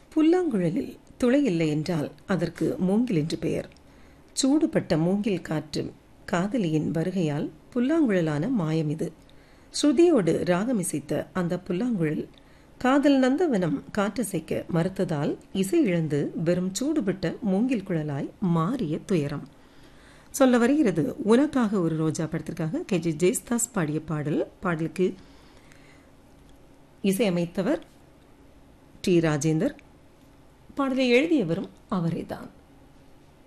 புல்லாங்குழலில் துளை இல்லை என்றால் அதற்கு மூங்கில் என்று பெயர் சூடுபட்ட மூங்கில் காற்று காதலியின் வருகையால் புல்லாங்குழலான மாயம் இது ஸ்ருதியோடு ராகமிசைத்த அந்த புல்லாங்குழல் காதல் நந்தவனம் காற்றசைக்க மறுத்ததால் இசை இழந்து வெறும் சூடுபட்ட மூங்கில் குழலாய் மாறிய துயரம் சொல்ல வருகிறது உனக்காக ஒரு ரோஜா படத்திற்காக கே ஜி ஜெயஸ்தாஸ் பாடிய பாடல் பாடலுக்கு இசையமைத்தவர் டி ராஜேந்தர் பாடலை எழுதியவரும் அவரேதான்